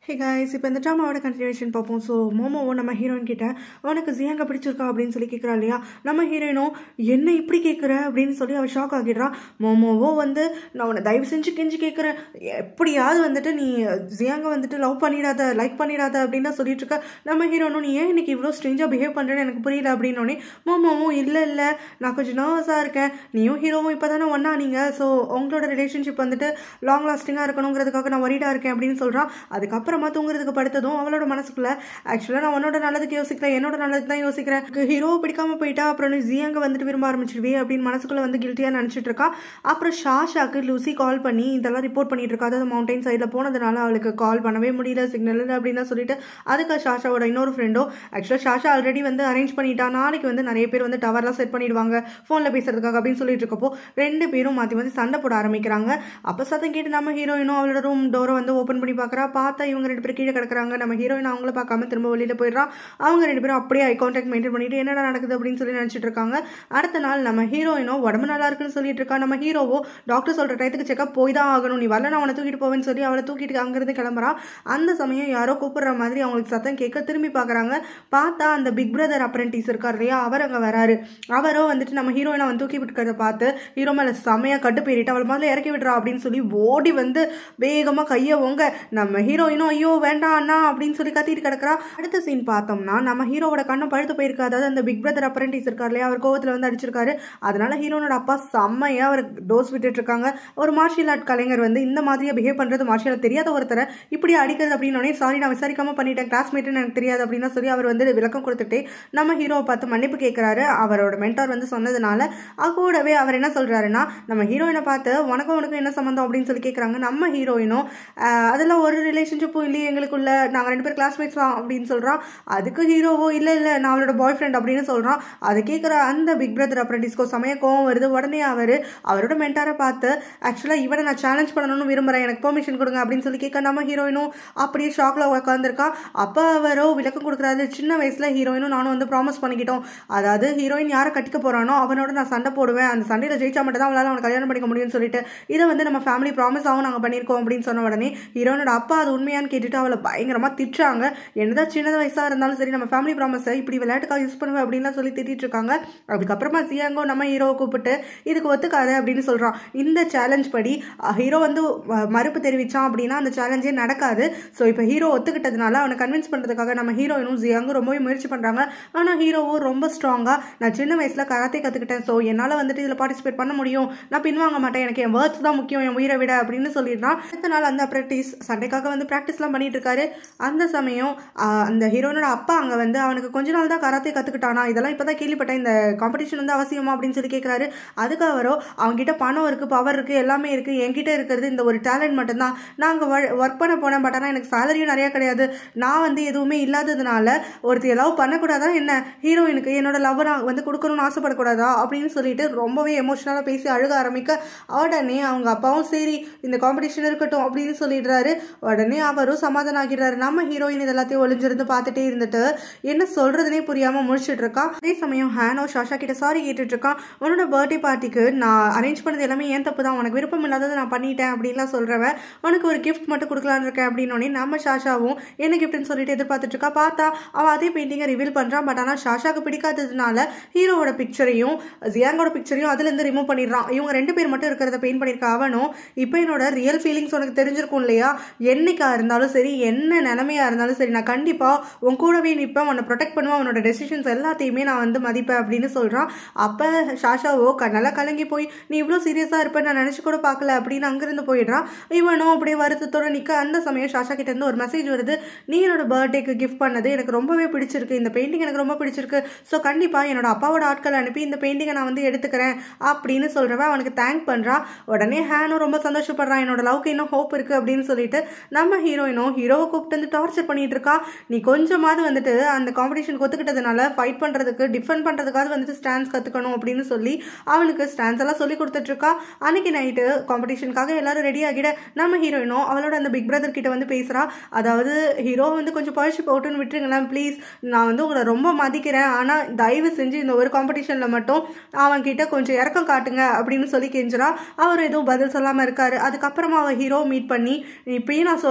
hey guys இப்போ இந்த ட்ராமாவோட continuation பார்ப்போம் ஸோ மோமோவோ நம்ம ஹீரோயின் கிட்ட உனக்கு ஜியாங்க பிடிச்சிருக்கா அப்படின்னு சொல்லி கேட்குறா இல்லையா நம்ம ஹீரோயினும் என்ன இப்படி கேட்குற அப்படின்னு சொல்லி அவள் ஷாக் ஆகிடுறா மோமோவோ வந்து நான் உன்னை தயவு செஞ்சு கெஞ்சி கேட்குறேன் எப்படியாவது வந்துட்டு நீ ஜியாங்க வந்துட்டு லவ் பண்ணிடாத லைக் பண்ணிடாத அப்படின்னு தான் சொல்லிட்டு இருக்க நம்ம ஹீரோனும் நீ ஏன் இன்னைக்கு இவ்வளோ ஸ்ட்ரேஞ்சாக பிஹேவ் பண்ணுறேன்னு எனக்கு புரியல அப்படின்னோடனே மோமோவும் இல்லை இல்லை நான் கொஞ்சம் நர்வஸாக இருக்கேன் நீயும் ஹீரோவும் இப்போ தானே ஒன்றா நீங்கள் ஸோ உங்களோட ரிலேஷன்ஷிப் வந்துட்டு லாங் லாஸ்டிங்காக இருக்கணுங்கிறதுக்காக நான் ஒரிடாக இருக்கேன் அப்படின்னு சொல்கிறான் அதுக்கப்புறமா தூங்குறதுக்கு படுத்ததும் அவளோட மனசுக்குள்ள ஆக்சுவலாக நான் உன்னோட நல்லதுக்கு யோசிக்கிறேன் என்னோட நல்லதுக்கு தான் யோசிக்கிறேன் ஹீரோவை பிடிக்காம போயிட்டா அப்புறம் நீ ஜியாங்க வந்துட்டு விரும்ப ஆரம்பிச்சிடுவே அப்படின்னு மனசுக்குள்ள வந்து கில்ட்டியாக நினச்சிட்டு இருக்கா அப்புறம் ஷாஷாக்கு லூசி கால் பண்ணி இதெல்லாம் ரிப்போர்ட் பண்ணிட்டு இருக்கா அதாவது மவுண்டைன் சைடில் போனதுனால அவளுக்கு கால் பண்ணவே முடியல சிக்னல் இல்லை அப்படின்னு தான் சொல்லிட்டு அதுக்கு ஷாஷாவோட இன்னொரு ஃப்ரெண்டோ ஆக்சுவலாக ஷாஷா ஆல்ரெடி வந்து அரேஞ்ச் பண்ணிட்டா நாளைக்கு வந்து நிறைய பேர் வந்து டவர்லாம் செட் பண்ணிடுவாங்க ஃபோனில் பேசுறதுக்காக அப்படின்னு சொல்லிட்டு இருக்கப்போ ரெண்டு பேரும் மாற்றி மாற்றி சண்டை போட ஆரம்பிக்கிறாங்க அப்போ சத்தம் கேட்டு நம்ம ஹீரோயினும் அவளோட ரூம் டோரை வந்து ஓப்பன் பண்ணி பார்க்குறா பார்த்தா இவங்க ரெண்டு பேரும் கீழே கிடக்குறாங்க நம்ம ஹீரோயின் அவங்கள பார்க்காம திரும்ப வெளியில் போயிடுறான் அவங்க ரெண்டு பேரும் அப்படியே ஐ கான்டாக்ட் மெயின்டைன் பண்ணிட்டு என்னடா நடக்குது அப்படின்னு சொல்லி நினச்சிட்டு இருக்காங்க அடுத்த நாள் நம்ம ஹீரோயினோ உடம்பு நல்லா இருக்குன்னு சொல்லிட்டு இருக்கா நம்ம ஹீரோவோ டாக்டர் சொல்கிற டயத்துக்கு செக்அப் போய் தான் ஆகணும் நீ வரல நான் அவனை தூக்கிட்டு போவேன்னு சொல்லி அவளை தூக்கிட்டு அங்கேருந்து கிளம்புறா அந்த சமயம் யாரோ கூப்பிடுற மாதிரி அவங்களுக்கு சத்தம் கேட்க திரும்பி பார்க்குறாங்க பார்த்தா அந்த பிக் பிரதர் அப்ரெண்டிஸ் இருக்கார் இல்லையா அவர் அங்கே வராரு அவரோ வந்துட்டு நம்ம ஹீரோயினை வந்து தூக்கி விட்டுக்கிறத பார்த்து ஹீரோ மேலே செமையாக கட்டு போயிட்டு அவளை முதல்ல இறக்கி விடுறா அப்படின்னு சொல்லி ஓடி வந்து வேகமாக கையை ஓங்க நம்ம ஹீரோயினும் ஐயோ வேண்டாம் அண்ணா அப்படின்னு சொல்லி கத்திட்டு கிடக்குறா அடுத்த சீன் பார்த்தோம்னா நம்ம ஹீரோவோட கண்ணம் பழுத்து போயிருக்கு அதாவது அந்த பிக் பிரதர் அப்ரெண்டிஸ் இருக்கார் இல்லையா அவர் கோவத்தில் வந்து அடிச்சிருக்காரு அதனால ஹீரோனோட அப்பா செம்மையாக அவர் டோஸ் விட்டுட்டு இருக்காங்க ஒரு மார்ஷியல் ஆர்ட் கலைஞர் வந்து இந்த மாதிரியே பிஹேவ் பண்ணுறது மார்ஷியல் ஆர்ட் தெரியாத ஒருத்தரை இப்படி அடிக்கிறது அப்படின்னு சாரி நான் விசாரிக்காம பண்ணிட்டேன் கிளாஸ்மேட்டுன்னு எனக்கு தெரியாது அப்படின்னு சொல்லி அவர் வந்து விளக்கம் கொடுத்துட்டே நம்ம ஹீரோவை பார்த்து மன்னிப்பு கேட்குறாரு அவரோட மென்டார் வந்து சொன்னதுனால கூடவே அவர் என்ன சொல்கிறாருன்னா நம்ம ஹீரோயினை பார்த்து உனக்கும் உனக்கும் என்ன சம்மந்தம் அப்படின்னு சொல்லி கேட்குறாங்க நம்ம ஹீரோயினும் அதெல்லாம் ஒரு ரிலேஷன்ஷிப்பும் இல்லையே எங்களுக்குள்ள நாங்கள் ரெண்டு பேர் கிளாஸ்மேட்ஸ் தான் அப்படின்னு சொல்கிறான் அதுக்கு ஹீரோவோ இல்லை இல்லை நான் அவளோட பாய் ஃப்ரெண்ட் அப்படின்னு சொல்கிறான் அதை கேட்குற அந்த பிக் பிரதர் அப்ரண்டிஸ்கோ சமய கோவம் வருது உடனே அவர் அவரோட மென்டாரை பார்த்து ஆக்சுவலாக இவனை நான் சேலஞ்ச் பண்ணணும்னு விரும்புகிறேன் எனக்கு பெர்மிஷன் கொடுங்க அப்படின்னு சொல்லி கேட்க நம்ம ஹீரோயினும் அப்படியே ஷாக்கில் உட்காந்துருக்கா அப்போ அவரோ விளக்கம் கொடுக்குறாரு சின்ன வயசில் ஹீரோயினும் நானும் வந்து ப்ராமிஸ் பண்ணிக்கிட்டோம் அதாவது ஹீரோயின் யாரை கட்டிக்க போகிறானோ அவனோட நான் சண்டை போடுவேன் அந்த சண்டையில் ஜெயிச்சா மட்டும் தான் அவளால் அவனை கல்யாணம் பண்ணிக்க முடியும்னு சொல்லிட்டு இதை வந்து நம்ம ஃபேமிலி ப்ராமிஸாகவும் நாங்கள் பண்ணியிருக்கோம் அப்படின்னு சொன்ன உடனே ஹீரோனோட அப்பா அது உண்மையான்னு கேட்டுட்டு அவளை பயங்கரமாக திட்டுறாங்க என்னதான் சின்ன வயசாக இருந்தாலும் சரி நம்ம ஃபேமிலி ப்ராமிஸை இப்படி விளையாட்டுக்காக யூஸ் பண்ணுவேன் அப்படின்லாம் சொல்லி திட்டிட்டு இருக்காங்க அதுக்கப்புறமா சியாங்கோ நம்ம ஹீரோவை கூப்பிட்டு இதுக்கு ஒத்துக்காது அப்படின்னு சொல்கிறான் இந்த சேலஞ்ச் படி ஹீரோ வந்து மறுப்பு தெரிவித்தான் அப்படின்னா அந்த சேலஞ்சே நடக்காது ஸோ இப்போ ஹீரோ ஒத்துக்கிட்டதுனால அவனை கன்வின்ஸ் பண்ணுறதுக்காக நம்ம ஹீரோயினும் ஜியாங்கும் ரொம்பவே முயற்சி பண்ணுறாங்க ஆனால் ஹீரோவும் ரொம்ப ஸ்ட்ராங்காக நான் சின்ன வயசில் கராத்தே கற்றுக்கிட்டேன் ஸோ என்னால் வந்துட்டு இதில் பார்ட்டிசிபேட் பண்ண முடியும் நான் பின்வாங்க மாட்டேன் எனக்கு என் வேர்ட்ஸ் தான் முக்கியம் என் உயிரை விட அப்படின்னு சொல்லிடுறான் அடுத்த நாள் அந்த ப்ராக்டிஸ் சண்டைக்காக வந்து ப்ராக்டிஸ்லாம் பண்ணிட்டு இருக்காரு அந்த சமயம் அந்த ஹீரோனோட அப்பா அங்கே வந்து அவனுக்கு கொஞ்ச நாள் தான் கராத்தே கற்றுக்கிட்டானா இதெல்லாம் இப்போ தான் கேள்விப்பட்டேன் இந்த காம்படிஷன் வந்து அவசியமா அப்படின்னு சொல்லி கேட்குறாரு அதுக்கு அவரோ அவங்ககிட்ட பணம் இருக்குது பவர் இருக்குது எல்லாமே இருக்குது என்கிட்ட இருக்கிறது இந்த ஒரு டேலண்ட் மட்டும்தான் நாங்கள் ஒர்க் பண்ண போனேன் பட் ஆனால் எனக்கு சேலரியும் நிறையா கிடையாது நான் வந்து எதுவுமே இல்லாததுனால ஒருத்தர் லவ் பண்ணக்கூடாதா என்ன ஹீரோயினுக்கு என்னோட லவ் நான் வந்து கொடுக்கணும்னு ஆசைப்படக்கூடாதா அப்படின்னு சொல்லிட்டு ரொம்பவே எமோஷனலாக பேசி அழுக ஆரம்பிக்க உடனே அவங்க அப்பாவும் சரி இந்த காம்படிஷன் இருக்கட்டும் அப்படின்னு சொல்லிடுறாரு உடனே அவரும் சமாதானம் ஆகிடுறாரு நம்ம ஹீரோயின் இது எல்லாத்தையும் ஒளிஞ்சிருந்து பார்த்துட்டே இருந்துட்டு என்ன சொல்றதுனே புரியாம முடிச்சுட்டு இருக்கான் அதே சமயம் ஹேனோ ஷாஷா கிட்ட சாரி கேட்டுட்டு இருக்கான் உன்னோட பர்த்டே பார்ட்டிக்கு நான் அரேஞ்ச் பண்ணது எல்லாமே ஏன் தப்பு தான் உனக்கு விருப்பம் இல்லாததை நான் பண்ணிட்டேன் அப்படின்லாம் சொல்றவன் உனக்கு ஒரு கிஃப்ட் மட்டும் கொடுக்கலான்னு இருக்கேன் அப்படின்னோடனே நம்ம ஷாஷாவும் என்ன கிஃப்ட்னு சொல்லிட்டு எதிர்பார்த்துட்டு இருக்கா பார்த்தா அவன் அதே பெயிண்டிங்கை ரிவீல் பண்றான் பட் ஆனால் ஷாஷாக்கு பிடிக்காததுனால ஹீரோவோட பிக்சரையும் ஜியாங்கோட பிக்சரையும் அதுல இருந்து ரிமூவ் பண்ணிடுறான் இவங்க ரெண்டு பேர் மட்டும் இருக்கிறத பெயிண்ட் பண்ணியிருக்க அவனும் இப்போ என்னோட ரியல் ஃபீலிங்ஸ் உனக்கு தெரிஞ்சிருக்கும் இல்லையா என்னைக்கா இருந்தாலும் சரி என்ன நிலைமையா இருந்தாலும் சரி நான் கண்டிப்பா உன் கூடவே நிற்பேன் உன்னை ப்ரொடெக்ட் பண்ணுவேன் உன்னோட டெசிஷன்ஸ் எல்லாத்தையுமே நான் வந்து மதிப்பேன் அப்படின்னு சொல்றான் அப்ப ஷாஷாவோ நல்லா கலங்கி போய் நீ இவ்வளோ சீரியஸா இருப்ப நான் நினைச்சு கூட பார்க்கல அப்படின்னு அங்கிருந்து போயிடுறான் இவனும் அப்படியே வருத்தத்தோட நிக்க அந்த சமயம் ஷாஷா கிட்ட இருந்து ஒரு மெசேஜ் வருது நீ என்னோட பர்த்டேக்கு கிஃப்ட் பண்ணது எனக்கு ரொம்பவே பிடிச்சிருக்கு இந்த பெயிண்டிங் எனக்கு ரொம்ப பிடிச்சிருக்கு ஸோ கண்டிப்பா என்னோட அப்பாவோட ஆட்கள் அனுப்பி இந்த பெயிண்டிங்கை நான் வந்து எடுத்துக்கிறேன் அப்படின்னு சொல்றவன் அவனுக்கு தேங்க் பண்றான் உடனே ஹேனும் ரொம்ப சந்தோஷப்படுறான் என்னோட லவ்க்கு இன்னும் ஹோப் இருக்கு அப்படின்னு சொல்லிட்டு நம்ம ஹீரோயினும் ஹீரோவை கூப்பிட்டு வந்து டார்ச்சர் பண்ணிட்டு இருக்கா நீ கொஞ்சமாவது வந்துட்டு அந்த காம்படிஷன் ஒத்துக்கிட்டதுனால ஃபைட் பண்றதுக்கு டிஃபெண்ட் பண்றதுக்காவது வந்துட்டு ஸ்டாண்ட்ஸ் கத்துக்கணும் அப்படின்னு சொல்லி அவனுக்கு ஸ்டாண்ட்ஸ் எல்லாம் சொல்லி கொடுத்துட்டு இருக்கா அன்னைக்கு நைட்டு காம்படிஷனுக்காக எல்லாரும் ரெடி ஆகிட நம்ம ஹீரோயினும் அவளோட அந்த பிக் பிரதர் கிட்ட வந்து பேசுறா அதாவது ஹீரோ வந்து கொஞ்சம் பழிச்சு போட்டுன்னு விட்டுருங்களேன் ப்ளீஸ் நான் வந்து உங்களை ரொம்ப மதிக்கிறேன் ஆனா தயவு செஞ்சு இந்த ஒரு காம்படிஷன்ல மட்டும் அவன் கிட்ட கொஞ்சம் இறக்கம் காட்டுங்க அப்படின்னு சொல்லி கெஞ்சுறா அவர் எதுவும் பதில் சொல்லாம இருக்காரு அதுக்கப்புறமா அவ ஹீரோ மீட் பண்ணி இப்பயும் நான் சொல்றேன் உன்னை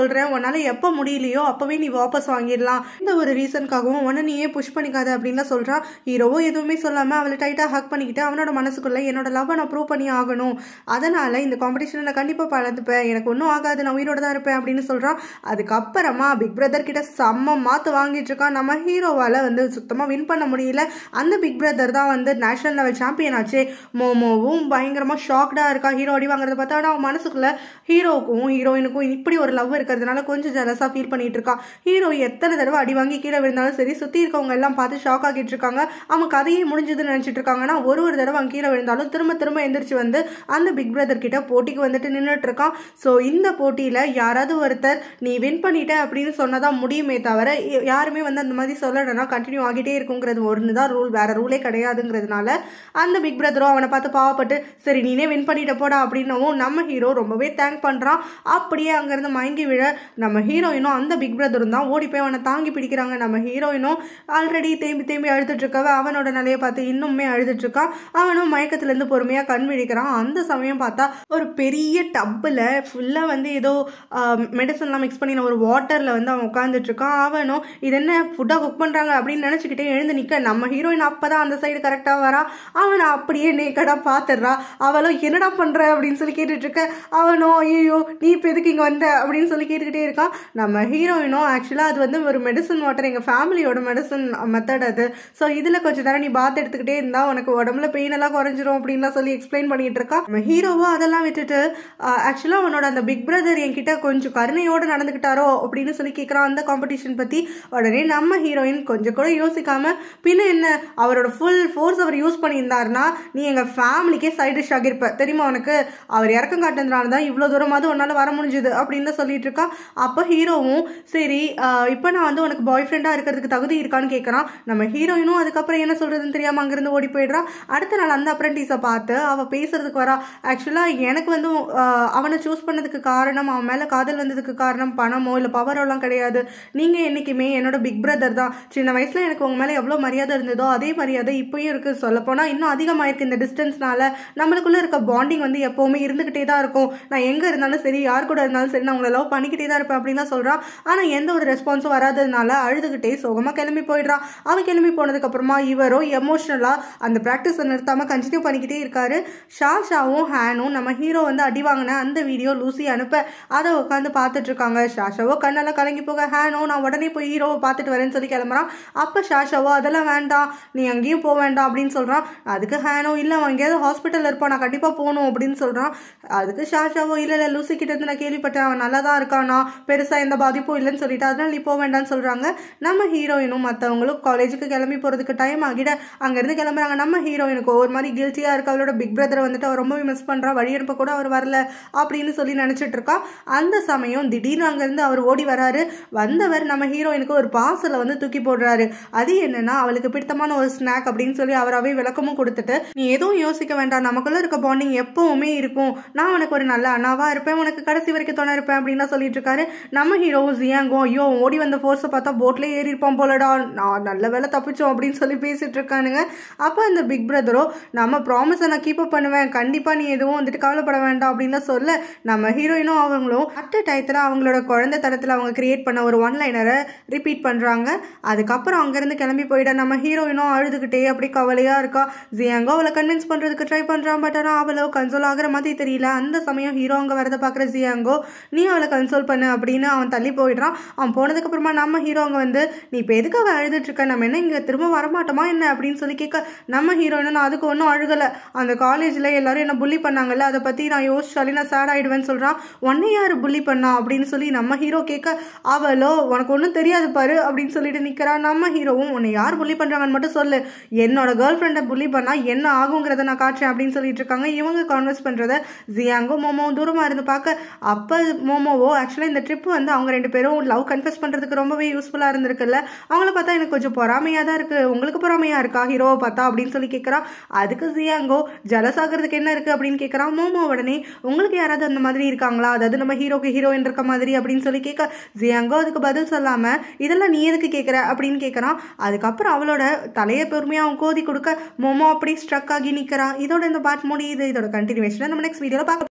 உன்னால எப்போ முடியலையோ அப்பவே நீ வாபஸ் வாங்கிடலாம் இந்த ஒரு ரீசனுக்காகவும் உன்னை நீயே புஷ் பண்ணிக்காத அப்படின்னு சொல்றான் ஹீரோவும் எதுவுமே சொல்லாம அவளை டைட்டா ஹக் பண்ணிக்கிட்டு அவனோட மனசுக்குள்ள என்னோட லவ்வை நான் ப்ரூவ் பண்ணி ஆகணும் அதனால இந்த காம்படிஷனை நான் கண்டிப்பா பழந்துப்பேன் எனக்கு ஒன்றும் ஆகாது நான் உயிரோட தான் இருப்பேன் அப்படின்னு சொல்றான் அதுக்கப்புறமா பிக் பிரதர் கிட்ட செம்ம மாத்து வாங்கிட்டு இருக்கான் நம்ம ஹீரோவால வந்து சுத்தமா வின் பண்ண முடியல அந்த பிக் பிரதர் தான் வந்து நேஷனல் லெவல் சாம்பியன் ஆச்சு மோமோவும் பயங்கரமா ஷாக்டா இருக்கா ஹீரோ அடி வாங்குறத பார்த்தா ஆனா அவன் மனசுக்குள்ள ஹீரோவுக்கும் ஹீரோயினுக்கும் இப்படி ஒரு லவ் இருக்கிறதுனால கொஞ்சம் ஜலஸா ஃபீல் பண்ணிட்டு இருக்கான் ஹீரோ எத்தனை தடவை அடி வாங்கி கீழே விழுந்தாலும் சரி சுத்தி இருக்கவங்க எல்லாம் பார்த்து ஷாக் ஆகிட்டு இருக்காங்க அவன் கதையே முடிஞ்சதுன்னு நினைச்சிட்டு இருக்காங்கன்னா ஒரு ஒரு தடவை அவன் கீழே விழுந்தாலும் திரும்ப திரும்ப எந்திரிச்சு வந்து அந்த பிக் பிரதர் கிட்ட போட்டிக்கு வந்துட்டு நின்றுட்டு இருக்கான் ஸோ இந்த போட்டியில யாராவது ஒருத்தர் நீ வின் பண்ணிட்ட அப்படின்னு சொன்னதான் முடியுமே தவிர ய- யாருமே வந்து அந்த மாதிரி சொல்லணும்னா கண்டினியூ ஆகிட்டே இருக்குங்கிறது ஒன்று தான் ரூல் வேற ரூலே கிடையாதுங்கிறதுனால அந்த பிக் பிரதரும் அவனை பார்த்து பாவப்பட்டு சரி நீனே வின் பண்ணிட்ட போடா அப்படின்னவும் நம்ம ஹீரோ ரொம்பவே தேங்க் பண்றான் அப்படியே அங்கிருந்து மயங்கி விழ நம்ம ஹீரோயினும் அந்த பிக் பிரதரும் தான் ஓடி போய் அவனை தாங்கி பிடிக்கிறாங்க நம்ம ஹீரோயினும் ஆல்ரெடி தேம்பி தேம்பி அழுதுட்டு இருக்கவ அவனோட நிலையை பார்த்து இன்னுமே அழுதுட்டு இருக்கான் அவனும் மயக்கத்துல இருந்து பொறுமையா கண் விழிக்கிறான் அந்த சமயம் பார்த்தா ஒரு பெரிய டப்புல ஃபுல்லா வந்து ஏதோ மெடிசன்லாம் மிக்ஸ் பண்ணி ஒரு வாட்டர்ல வந்து அவன் உட்காந்துட்டு இருக்கான் அவனும் இது என்ன ஃபுட்டா குக் பண்றாங்க அப்படின்னு நினைச்சுக்கிட்டே எழுந்து நிக்க நம்ம ஹீரோயின் அப்பதான் அந்த சைடு கரெக்டா வரா அவனை அப்படியே நேக்கடா பாத்துடுறா அவளும் என்னடா பண்ற அப்படின்னு சொல்லி கேட்டுட்டு இருக்க அவனும் ஐயோ நீ இப்போ எதுக்கு இங்க வந்த அப்படின்னு சொல்லி கேட்டுக்கிட்டே இருக்கான் நம்ம ஹீரோயினும் ஆக்சுவலா அது வந்து ஒரு மெடிசன் வாட்டர் எங்க ஃபேமிலியோட மெடிசன் மெத்தட் அது ஸோ இதுல கொஞ்ச நேரம் நீ பாத் எடுத்துக்கிட்டே இருந்தா உனக்கு உடம்புல பெயின் எல்லாம் குறைஞ்சிரும் அப்படின்லாம் சொல்லி எக்ஸ்பிளைன் பண்ணிட்டு இருக்கா நம்ம ஹீரோவோ அதெல்லாம் விட்டுட்டு ஆக்சுவலா அவனோட அந்த பிக் பிரதர் என்கிட்ட கொஞ்சம் கருணையோட நடந்துக்கிட்டாரோ அப்படின்னு சொல்லி கேட்குறான் அந்த காம்படிஷன் பத்தி உடனே நம்ம ஹீரோயின் கொஞ்சம் கூட யோசிக்காம பின்ன என்ன அவரோட ஃபுல் ஃபோர்ஸ் அவர் யூஸ் பண்ணியிருந்தாருன்னா நீ எங்க ஃபேமிலிக்கே சைடு டிஷ் ஆகியிருப்ப தெரியுமா உனக்கு அவர் இறக்கம் காட்டுறதுனால தான் இவ்வளோ தூரமாவது உன்னால வர முடிஞ்சுது அப்படின்னு தான் சொல்லிட்டு இருக்கா அப்போ ஹீரோவும் சரி இப்போ நான் வந்து உனக்கு பாய் ஃப்ரெண்டாக இருக்கிறதுக்கு தகுதி இருக்கான்னு கேட்குறான் நம்ம ஹீரோயினும் அதுக்கப்புறம் என்ன சொல்றதுன்னு தெரியாம அங்கிருந்து ஓடி போயிடுறான் அடுத்த நாள் அந்த அப்ரண்டிஸை பார்த்து அவ பேசுறதுக்கு வரா ஆக்சுவலாக எனக்கு வந்து ஆஹ், அவனை சூஸ் பண்ணதுக்கு காரணம் அவன் மேலே காதல் வந்ததுக்கு காரணம் பணமோ இல்லை பவரோ எல்லாம் கிடையாது நீங்கள் என்றைக்குமே என்னோட பிக் பிரதர் தான் சின்ன வயசில் எனக்கு உங்க மேலே எவ்வளோ மரியாதை இருந்ததோ அதே மரியாதை இப்பயும் இருக்கு சொல்லப்போனால் இன்னும் அதிகமாயிருக்கு இந்த டிஸ்டன்ஸ்னால நம்மளுக்குள்ள இருக்க பாண்டிங் வந்து எப்போவுமே இருந்துகிட்டே தான் இருக்கும் நான் எங்கே இருந்தாலும் சரி யார் கூட இருந்தாலும் சரி நான் உங்களை லவ் பண்ணிக்கிட்டே தான் இருப்பேன் அப்படின்னு தான் சொல்கிறான் ஆனால் எந்த ஒரு ரெஸ்பான்ஸும் வராததுனால அழுதுகிட்டே சோகமாக கிளம்பி போயிடுறான் அவன் கிளம்பி போனதுக்கு அப்புறமா இவரோ எமோஷ்னலாக அந்த ப்ராக்டிஸை நிறுத்தாமல் கண்டினியூ பண்ணிக்கிட்டே இருக்காரு ஷாஷாவும் ஹேனும் நம்ம ஹீரோ வந்து அடி வாங்கின அந்த வீடியோ லூசி அனுப்ப அதை உட்காந்து பார்த்துட்டு இருக்காங்க ஷாஷாவோ கண்ணெல்லாம் கலங்கி போக ஹேனோ நான் உடனே போய் ஹீரோவை பார்த்துட்டு வரேன்னு சொல்லி கிளம்புறான் அப்போ ஷாஷாவோ அதெல்லாம் வேண்டாம் நீ அங்கேயும் போக வேண்டாம் அப்படின்னு சொல்கிறான் அதுக்கு ஹேனோ இல்லை அவன் எங்கேயாவது ஹாஸ்பிட்டலில் இருப்பான் நான் கண்டிப்பாக போகணும் அப்படின்னு சொல்கிறான் அதுக்கு ஷாஷாவோ இல்லை இல்லை லூசி கிட்ட இருந்து நான் கேள்விப்பட்டேன் அவன் நல்லா தான் இருக்கானா பெருசாக எந்த பாதிப்பும் இல்லைன்னு சொல்லிட்டு அதனால நீ போக வேண்டாம்னு சொல்கிறாங்க நம்ம ஹீரோயினும் மற்றவங்களும் காலேஜுக்கு கிளம்பி போகிறதுக்கு டைம் ஆகிட அங்கேருந்து கிளம்புறாங்க நம்ம ஹீரோயினுக்கு ஒரு மாதிரி கில்ட்டியாக இருக்கு அவளோட பிக் பிரதரை வந்துட்டு அவள் ரொம்பவே மிஸ் பண்ணுறா வழி அனுப்ப கூட அவர் வரல அப்படின்னு சொல்லி நினச்சிட்டு இருக்கா அந்த சமயம் திடீர்னு அங்கேருந்து அவர் ஓடி வராரு வந்தவர் நம்ம ஹீரோயினுக்கு ஒரு பார்சலை வந்து தூக்கி போடுறாரு அது என்னன்னா அவளுக்கு பிடித்தமான ஒரு ஸ்நாக் அப்படின்னு சொல்லி அவராகவே விளக்கமும் கொடுத்துட்டு நீ எதுவும் யோசிக்க வேண்டாம் நமக்குள்ள இருக்க பாண்டிங் எப்பவுமே இருக்கும் நான் உனக்கு ஒரு நல்ல அண்ணாவா இருப்பேன் உனக்கு கடைசி வரைக்கும் துணை இருப்பேன் அப்படின்னு சொல்லிட்டு இருக்காரு நம்ம ஹீரோவும் ஜியாங்கோ ஐயோ ஓடி வந்த ஃபோர்ஸை பார்த்தா போட்ல ஏறி இருப்பான் போலடா நான் நல்ல வேலை தப்பிச்சோம் அப்படின்னு சொல்லி பேசிட்டு இருக்கானுங்க அப்போ இந்த பிக் பிரதரோ நம்ம ப்ராமிஸை நான் கீப் அப் பண்ணுவேன் கண்டிப்பா நீ எதுவும் வந்துட்டு கவலைப்பட வேண்டாம் அப்படின்னு சொல்ல நம்ம ஹீரோயினும் அவங்களும் அட் டயத்தில் அவங்களோட குழந்தை தரத்தில் அவங்க கிரியேட் பண்ண ஒரு ஒன் லைனரை ரிப்பீட் பண்ணுறாங்க அதுக்கப்புறம் அங்கேருந்து கிளம்பி போயிட நம்ம ஹீரோயினும் அழுதுகிட்டே அப்படி கவலையாக இருக்கா ஜியாங்கோ அவளை கன்வின்ஸ் பண்ணுறதுக்கு ட்ரை பண்ணுறான் பட் ஆனால் அவளோ கன்சோல் ஆகிற மாதிரி தெரியல அந்த சமயம் ஹீரோ அங்கே வரதை பார்க்குற ஜியாங்கோ நீ அவளை கன்சோல் பண்ணு அப்படின்னு அவன் தள்ளி போயிடுறான் அவன் போனதுக்கப்புறமா நம்ம ஹீரோ அங்கே வந்து நீ இப்போ எதுக்கு அவள் அழுதுட்டு இருக்க நம்ம என்ன இங்கே திரும்ப வரமாட்டோமா என்ன அப்படின்னு சொல்லி கேட்க நம்ம ஹீரோயினும் நான் அதுக்கு ஒன்றும் அழுகலை அந்த காலேஜில் எல்லாரும் என்ன புள்ளி பண்ணாங்கல்ல அதை பற்றி நான் யோசிச்சாலே நான் சேட் ஆயிடுவேன்னு சொல்கிறான் உன்னை யார் புள்ளி பண்ணா அப்படின்னு சொல்லி நம்ம ஹீரோ கேட்க அவளோ உனக்கு ஒன்றும் தெரியாது பாரு அப்படின்னு சொல்லிட்டு நிற்கிறா நம்ம ஹீரோவும் உன்னை யார் புள்ளி பண்ணுறாங்கன்னு மட்டும் சொல்லு என்னோட கேர்ள் ஃப்ரெண்டை புள்ளி பண்ணால் என்ன ஆகுங்கிறத நான் காட்டுறேன் அப்படின்னு சொல்லிட்டு இருக்காங்க இவங்க கான்வெர்ஸ் பண்ணுறத ஜியாங்கோ மோமோ தூரமாக இருந்து பார்க்க அப்போ மோமோவோ ஆக்சுவலாக இந்த ட்ரிப் வந்து அவங்க ரெண்டு பேரும் லவ் கன்ஃபெஸ் பண்ணுறதுக்கு ரொம்பவே யூஸ்ஃபுல்லாக இருந்திருக்குல்ல அவங்கள பார்த்தா எனக்கு கொஞ்சம் பொறாமையாக தான் இருக்குது உங்களுக்கு பொறாமையாக இருக்கா ஹீரோவை பார்த்தா அப்படின்னு சொல்லி கேட்குறா அதுக்கு ஜியாங்கோ ஜலஸ் ஆகிறதுக்கு என்ன இருக்குது அப்படின்னு கேட்குறான் மோமோ உடனே உங்களுக்கு யாராவது அந்த மாதிரி இருக்காங்களா அதாவது நம்ம ஹீரோக்கு ஹீரோயின் இருக்க மாதிரி அப்படின்னு சொல்லி கேட்க ஜியாங்கோ அதுக்கு பதில் சொல்லாமல் இதெல்லாம் நீ எதுக்கு கேட்குற அப்படின்னு கேட்குறான் அதுக்கப்புறம் அவளோட தலையை பொறுமையாக அவன் கோதி கொடுக்க மோமோ அப்படி ஸ்ட்ரக் ஆகி நிற்கிறான் இதோட இந்த பாட் முடியுது இதோட கண்டினியூஷனை நம்ம நெக்ஸ்ட் வீடியோவில் பார்க்க